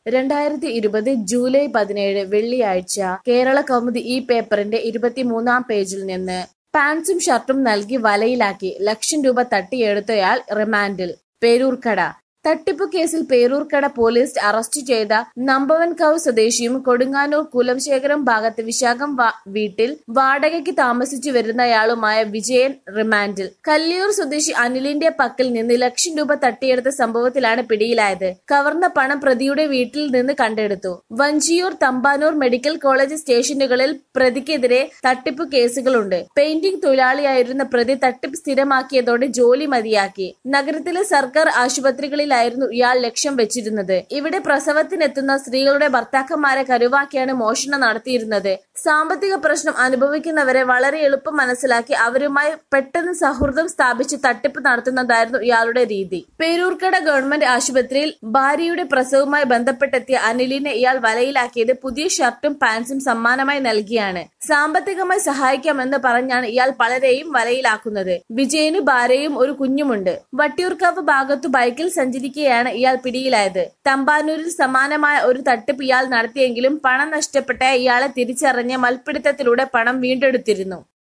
രണ്ടായിരത്തി ഇരുപത് ജൂലൈ പതിനേഴ് വെള്ളിയാഴ്ച കേരള കൗമുദി ഈ പേപ്പറിന്റെ ഇരുപത്തിമൂന്നാം പേജിൽ നിന്ന് പാൻസും ഷർട്ടും നൽകി വലയിലാക്കി ലക്ഷം രൂപ തട്ടിയെടുത്തയാൾ റിമാൻഡിൽ പേരൂർക്കട തട്ടിപ്പ് കേസിൽ പേരൂർക്കട പോലീസ് അറസ്റ്റ് ചെയ്ത നമ്പവൻകാവ് സ്വദേശിയും കൊടുങ്ങാനൂർ കുലംശേഖരം ഭാഗത്ത് വിശാഖം വാ- വീട്ടിൽ വാടകയ്ക്ക് താമസിച്ചു വരുന്നയാളുമായ വിജയൻ റിമാൻഡിൽ കല്ലിയൂർ സ്വദേശി അനിലിന്റെ പക്കൽ നിന്ന് ലക്ഷം രൂപ തട്ടിയെടുത്ത സംഭവത്തിലാണ് പിടിയിലായത് കവർന്ന പണം പ്രതിയുടെ വീട്ടിൽ നിന്ന് കണ്ടെടുത്തു വഞ്ചിയൂർ തമ്പാനൂർ മെഡിക്കൽ കോളേജ് സ്റ്റേഷനുകളിൽ പ്രതിക്കെതിരെ തട്ടിപ്പ് കേസുകളുണ്ട് പെയിന്റിംഗ് തൊഴിലാളിയായിരുന്ന പ്രതി തട്ടിപ്പ് സ്ഥിരമാക്കിയതോടെ ജോലി മതിയാക്കി നഗരത്തിലെ സർക്കാർ ആശുപത്രികളിലായിരുന്നു ഇയാൾ ലക്ഷ്യം വെച്ചിരുന്നത് ഇവിടെ പ്രസവത്തിനെത്തുന്ന സ്ത്രീകളുടെ ഭർത്താക്കന്മാരെ കരുവാക്കിയാണ് മോഷണം നടത്തിയിരുന്നത് സാമ്പത്തിക പ്രശ്നം അനുഭവിക്കുന്നവരെ വളരെ എളുപ്പം മനസ്സിലാക്കി അവരുമായി പെട്ടെന്ന് സൗഹൃദം സ്ഥാപിച്ച് തട്ടിപ്പ് നടത്തുന്നതായിരുന്നു ഇയാളുടെ രീതി പേരൂർക്കട ഗവൺമെന്റ് ആശുപത്രിയിൽ ഭാര്യയുടെ പ്രസവവുമായി ബന്ധപ്പെട്ടെത്തിയ അനിലിനെ ഇയാൾ വലയിലാക്കിയത് പുതിയ ഷർട്ടും പാൻസും സമ്മാനമായി നൽകിയാണ് സാമ്പത്തികമായി സഹായിക്കാമെന്ന് പറഞ്ഞാണ് ഇയാൾ പലരെയും വലയിലാക്കുന്നത് വിജയന് ഭാര്യയും ഒരു കുഞ്ഞുമുണ്ട് വട്ടിയൂർക്കാവ് ഭാഗത്തു ബൈക്കിൽ സഞ്ചരിക്കുകയാണ് ഇയാൾ പിടിയിലായത് തമ്പാനൂരിൽ സമാനമായ ഒരു തട്ടിപ്പ് ഇയാൾ നടത്തിയെങ്കിലും പണം നഷ്ടപ്പെട്ട ഇയാളെ തിരിച്ചറിഞ്ഞ് മൽപ്പിടുത്തത്തിലൂടെ പണം വീണ്ടെടുത്തിരുന്നു